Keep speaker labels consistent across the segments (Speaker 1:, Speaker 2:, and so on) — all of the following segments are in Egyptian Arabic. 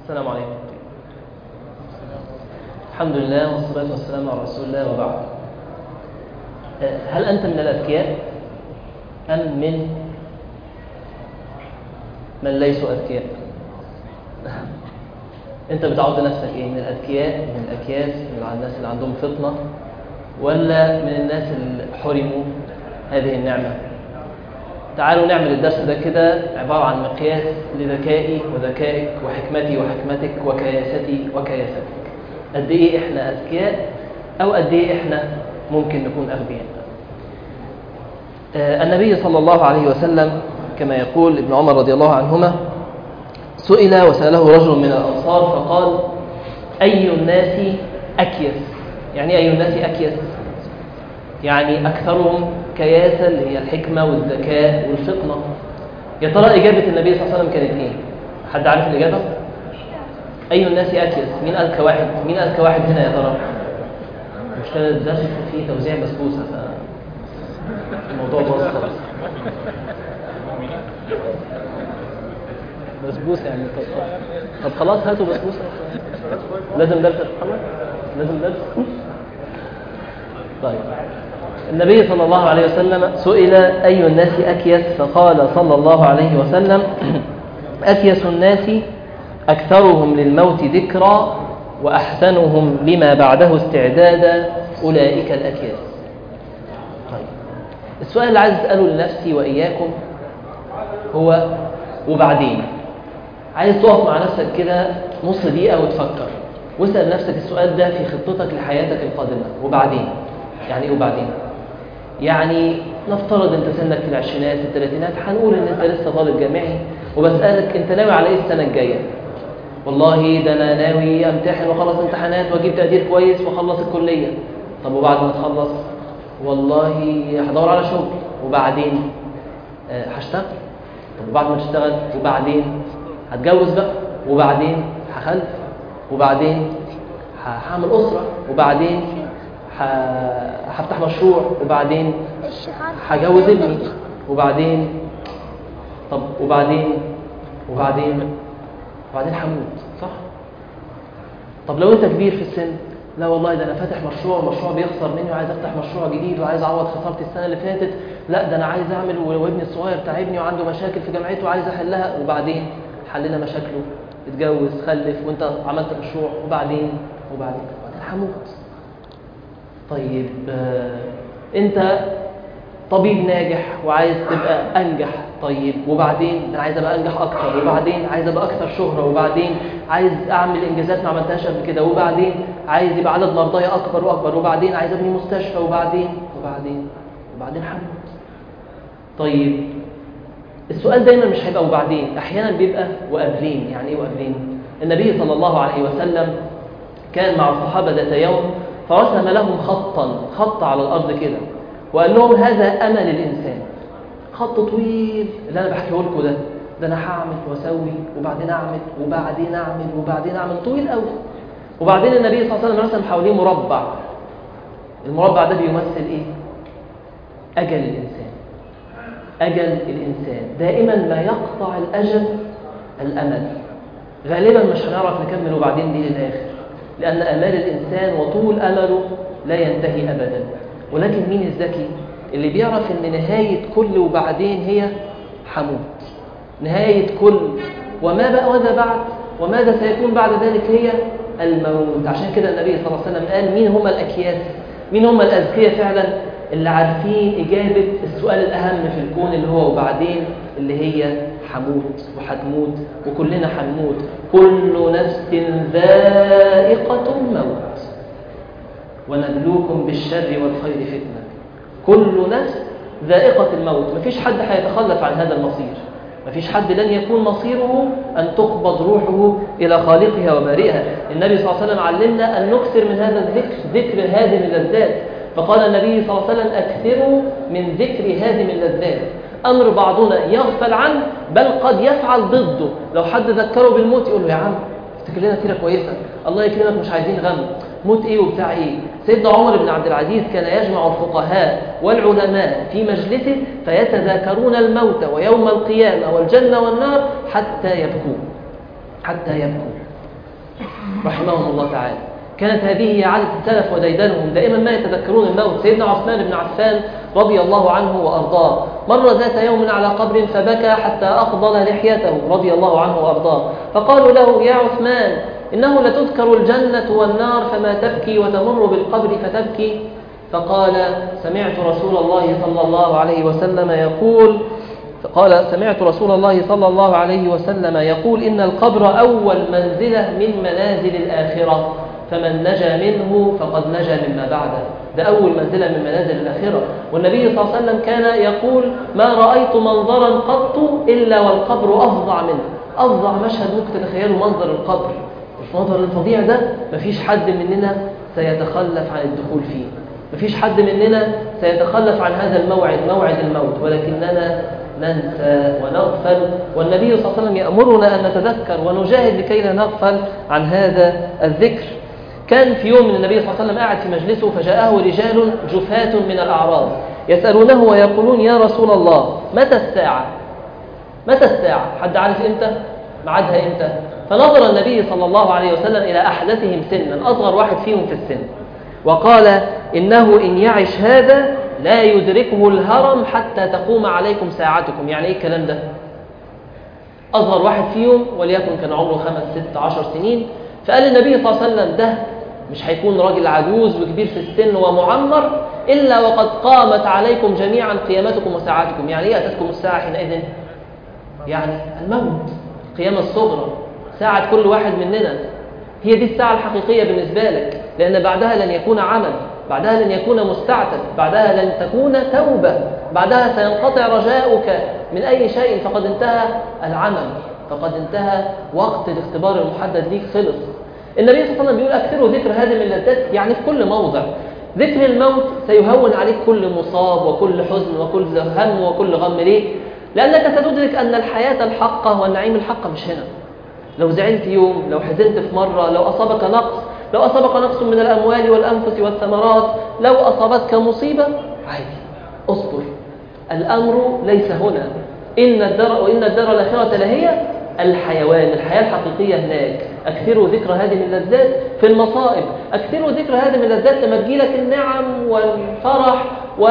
Speaker 1: السلام عليكم الحمد لله والصلاة والسلام على رسول الله وبعد هل أنت من الأذكياء أم من من ليسوا أذكياء أنت بتعود نفسك إيه من الأذكياء من الأكياس من الناس اللي عندهم فطنة ولا من الناس اللي حرموا هذه النعمة تعالوا نعمل الدرس ده كده عبارة عن مقياس لذكائي وذكائك وحكمتي وحكمتك وكياستي وكياستك قد ايه احنا اذكياء او قد ايه احنا ممكن نكون اغبياء آه النبي صلى الله عليه وسلم كما يقول ابن عمر رضي الله عنهما سئل وسأله رجل من الأنصار فقال أي الناس أكيس يعني أي الناس أكيس يعني أكثرهم كياسة اللي هي الحكمة والذكاء والفطنة يا ترى إجابة النبي صلى الله عليه وسلم كانت إيه؟ حد عارف الإجابة؟ أي الناس أكيس؟ مين أذكى واحد؟ مين أذكى واحد هنا يا ترى؟ مش كان الدرس فيه توزيع بسبوسة ف الموضوع باظ خالص بسبوسة يعني طب, طب خلاص هاتوا بسبوسة لازم درس خلاص لازم درس طيب النبي صلى الله عليه وسلم سئل أي الناس أكيس فقال صلى الله عليه وسلم أكيس الناس أكثرهم للموت ذكرى وأحسنهم لما بعده استعدادا أولئك الأكياس طيب السؤال اللي عايز أسأله لنفسي وإياكم هو وبعدين عايز تقف مع نفسك كده نص دقيقة وتفكر واسأل نفسك السؤال ده في خطتك لحياتك القادمة وبعدين يعني ايه وبعدين يعني نفترض انت سنك في العشرينات الثلاثينات هنقول ان انت لسه طالب جامعي وبسألك انت ناوي على ايه السنة الجاية والله ده انا ناوي امتحن واخلص امتحانات واجيب تقدير كويس واخلص الكلية طب وبعد ما تخلص والله هدور على شغل وبعدين آه هشتغل طب وبعد ما تشتغل وبعدين هتجوز بقى وبعدين هخلف وبعدين هعمل أسرة وبعدين هفتح مشروع وبعدين هجوز ابني وبعدين طب وبعدين وبعدين وبعدين هموت صح طب لو انت كبير في السن لا والله ده انا فاتح مشروع ومشروع بيخسر مني وعايز افتح مشروع جديد وعايز اعوض خسارتي السنه اللي فاتت لا ده انا عايز اعمل وابني الصغير تعبني وعنده مشاكل في جامعته وعايز احلها وبعدين حلنا مشاكله اتجوز خلف وانت عملت مشروع وبعدين وبعدين وبعدين هموت طيب آه انت طبيب ناجح وعايز تبقى انجح طيب وبعدين انا عايز ابقى انجح اكتر وبعدين عايز ابقى اكثر شهره وبعدين عايز اعمل انجازات ما عملتهاش قبل كده وبعدين عايز يبقى عدد مرضاي اكبر واكبر وبعدين عايز ابني مستشفى وبعدين وبعدين وبعدين هموت طيب السؤال دايما مش هيبقى وبعدين احيانا بيبقى وقبلين يعني ايه وقبلين النبي صلى الله عليه وسلم كان مع الصحابه ذات يوم فرسم لهم خطا خط على الارض كده وقال لهم هذا امل الانسان خط طويل اللي انا بحكيه لكم ده ده انا هعمل واسوي وبعدين اعمل وبعدين اعمل وبعدين اعمل طويل قوي وبعدين النبي صلى الله عليه وسلم رسم حواليه مربع المربع ده بيمثل ايه اجل الانسان اجل الانسان دائما ما يقطع الاجل الامل غالبا مش هنعرف نكمل وبعدين دي للاخر لان امال الانسان وطول امله لا ينتهي ابدا ولكن مين الذكي اللي بيعرف ان نهايه كل وبعدين هي حموت نهايه كل وما بقى ماذا بعد وماذا سيكون بعد ذلك هي الموت عشان كده النبي صلى الله عليه وسلم قال مين هم الاكياس مين هم الاذكياء فعلا اللي عارفين اجابه السؤال الاهم في الكون اللي هو وبعدين اللي هي حموت وحتموت وكلنا حنموت كل نفس ذائقه الموت ونبلوكم بالشر والخير فتنه كل نفس ذائقه الموت مفيش حد هيتخلف عن هذا المصير مفيش حد لن يكون مصيره أن تقبض روحه إلى خالقها وبارئها النبي صلى الله عليه وسلم علمنا أن نكثر من هذا الذكر ذكر هادم اللذات فقال النبي صلى الله عليه وسلم أكثروا من ذكر هادم اللذات أمر بعضنا يغفل عنه بل قد يفعل ضده لو حد ذكره بالموت يقول له يا عم افتكر لنا سيرة كويسة الله يكرمك مش عايزين غم موت ايه وبتاع ايه سيدنا عمر بن عبد العزيز كان يجمع الفقهاء والعلماء في مجلسه فيتذاكرون الموت ويوم القيامة والجنة والنار حتى يبكون حتى يبكون رحمهم الله تعالى كانت هذه هي عادة السلف وديدنهم دائما ما يتذكرون الموت سيدنا عثمان بن عفان رضي الله عنه وأرضاه مر ذات يوم على قبر فبكى حتى أقضل لحيته رضي الله عنه وأرضاه فقالوا له يا عثمان إنه لتذكر الجنة والنار فما تبكي وتمر بالقبر فتبكي فقال سمعت رسول الله صلى الله عليه وسلم يقول قال سمعت رسول الله صلى الله عليه وسلم يقول إن القبر أول منزلة من منازل الآخرة فمن نجا منه فقد نجا مما بعده ده أول منزلة من منازل الآخرة والنبي صلى الله عليه وسلم كان يقول ما رأيت منظرا قط إلا والقبر أفظع منه أفظع مشهد ممكن تتخيلوا منظر القبر المنظر الفظيع ده مفيش حد مننا سيتخلف عن الدخول فيه مفيش حد مننا سيتخلف عن هذا الموعد موعد الموت ولكننا ننسى ونغفل والنبي صلى الله عليه وسلم يأمرنا أن نتذكر ونجاهد لكي لا نغفل عن هذا الذكر كان في يوم من النبي صلى الله عليه وسلم قاعد في مجلسه فجاءه رجال جفاة من الأعراب يسألونه ويقولون يا رسول الله متى الساعة متى الساعة حد عارف إمتى معادها إمتى فنظر النبي صلى الله عليه وسلم إلى أحدثهم سنا أصغر واحد فيهم في السن وقال إنه إن يعش هذا لا يدركه الهرم حتى تقوم عليكم ساعتكم يعني إيه الكلام ده أصغر واحد فيهم وليكن كان عمره خمس ست عشر سنين فقال النبي صلى الله عليه وسلم ده مش هيكون راجل عجوز وكبير في السن ومعمر إلا وقد قامت عليكم جميعا قيامتكم وساعاتكم يعني إيه أتتكم الساعة حينئذ يعني الموت القيامة الصغرى ساعة كل واحد مننا هي دي الساعة الحقيقية بالنسبة لك لأن بعدها لن يكون عمل بعدها لن يكون مستعتب بعدها لن تكون توبة بعدها سينقطع رجاؤك من أي شيء فقد انتهى العمل فقد انتهى وقت الاختبار المحدد ليك خلص النبي صلى الله عليه وسلم بيقول أكثروا ذكر هذه اللذات يعني في كل موضع ذكر الموت سيهون عليك كل مصاب وكل حزن وكل هم وكل غم ليه؟ لأنك ستدرك أن الحياة الحقة والنعيم الحق مش هنا لو زعلت يوم لو حزنت في مرة لو أصابك نقص لو أصابك نقص من الأموال والأنفس والثمرات لو أصابتك مصيبة عادي اصبر الأمر ليس هنا إن الدار وإن الدار الآخرة لهي الحيوان الحياة الحقيقية هناك أكثروا ذكر هذه اللذات في المصائب أكثروا ذكر هذه اللذات لما تجيلك النعم والفرح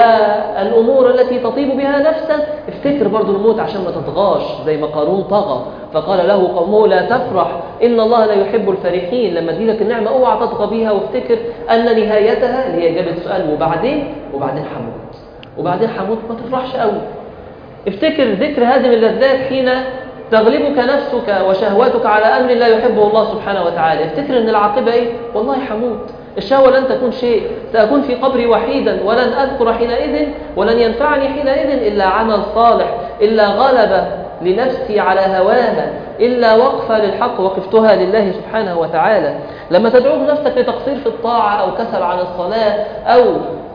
Speaker 1: والأمور التي تطيب بها نفسك افتكر برضو الموت عشان ما تطغاش زي ما قارون طغى فقال له قومه لا تفرح إن الله لا يحب الفرحين لما تجيلك النعمة اوعى تطغى بيها وافتكر أن نهايتها اللي هي إجابة سؤال وبعدين وبعدين حموت وبعدين حموت ما تفرحش قوي افتكر ذكر هذه اللذات حين تغلبك نفسك وشهوتك على أمر لا يحبه الله سبحانه وتعالى افتكر أن العاقبة إيه؟ والله حموت الشهوة لن تكون شيء سأكون في قبري وحيدا ولن أذكر حينئذ ولن ينفعني حينئذ إلا عمل صالح إلا غلبة لنفسي على هواها إلا وقفة للحق وقفتها لله سبحانه وتعالى لما تدعو نفسك لتقصير في الطاعة أو كسل عن الصلاة أو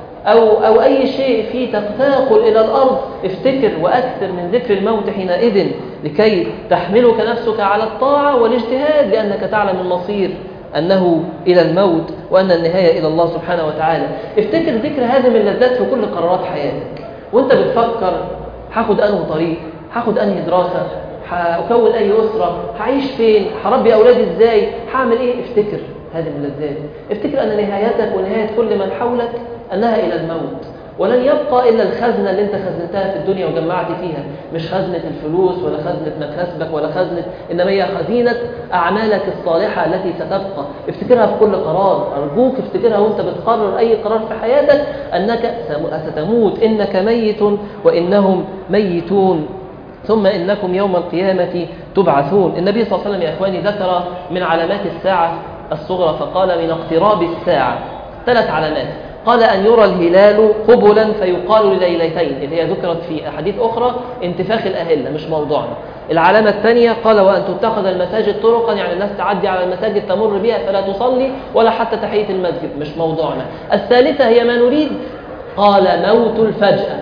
Speaker 1: أو, أو أي شيء فيه تثاقل إلى الأرض افتكر وأكثر من ذكر الموت حينئذ لكي تحملك نفسك على الطاعة والاجتهاد لأنك تعلم المصير أنه إلى الموت وأن النهاية إلى الله سبحانه وتعالى افتكر ذكر هذه من اللذات في كل قرارات حياتك وانت بتفكر هاخد أنه طريق هاخد أنهي دراسة هكون أي أسرة هعيش فين هربي أولادي إزاي هعمل إيه افتكر هذه اللذات افتكر أن نهايتك ونهاية كل من حولك أنها إلى الموت ولن يبقى إلا الخزنة اللي انت خزنتها في الدنيا وجمعت فيها مش خزنة الفلوس ولا خزنة مكاسبك ولا خزنة إنما هي خزينة أعمالك الصالحة التي ستبقى افتكرها في كل قرار أرجوك افتكرها وانت بتقرر أي قرار في حياتك أنك ستموت إنك ميت وإنهم ميتون ثم إنكم يوم القيامة تبعثون النبي صلى الله عليه وسلم يا إخواني ذكر من علامات الساعة الصغرى فقال من اقتراب الساعة ثلاث علامات قال أن يرى الهلال قبلا فيقال لليلتين اللي هي ذكرت في أحاديث أخرى انتفاخ الأهلة مش موضوعنا العلامة الثانية قال وأن تتخذ المساجد طرقا يعني الناس تعدي على المساجد تمر بها فلا تصلي ولا حتى تحية المسجد مش موضوعنا الثالثة هي ما نريد قال موت الفجأة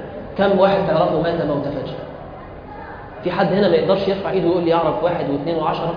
Speaker 1: كم واحد تعرفه مات موت فجأة في حد هنا ما يقدرش يرفع ايده ويقول لي يعرف واحد واثنين وعشرة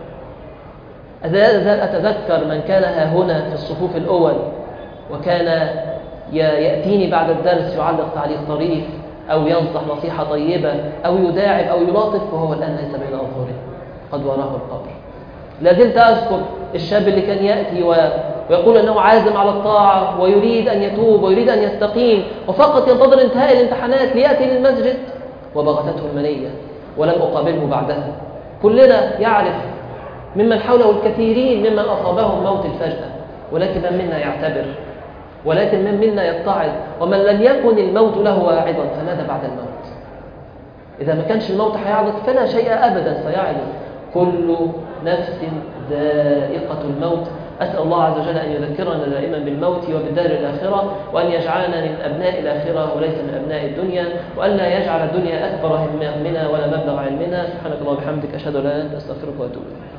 Speaker 1: أزال أتذكر من كان ها هنا في الصفوف الأول وكان يأتيني بعد الدرس يعلق تعليق طريف أو ينصح نصيحة طيبة أو يداعب أو يلاطف وهو الآن ليس بين أظهره قد وراه القبر لا زلت أذكر الشاب اللي كان يأتي و... ويقول أنه عازم على الطاعة ويريد أن يتوب ويريد أن يستقيم وفقط ينتظر انتهاء الامتحانات ليأتي للمسجد وبغتته المنية ولم أقابله بعدها كلنا يعرف ممن حوله الكثيرين ممن أصابهم موت الفجأة ولكن من منا يعتبر ولكن من منا يتعظ ومن لم يكن الموت له واعظا فماذا بعد الموت إذا ما كانش الموت هيعظك فلا شيء أبدا سيعظ كل نفس ذائقة الموت أسأل الله عز وجل أن يذكرنا دائما بالموت وبالدار الآخرة وأن يجعلنا من أبناء الآخرة وليس من أبناء الدنيا وأن لا يجعل الدنيا أكبر همنا ولا مبلغ علمنا سبحانك اللهم وبحمدك أشهد أن لا إله إلا أنت أستغفرك وأتوب إليك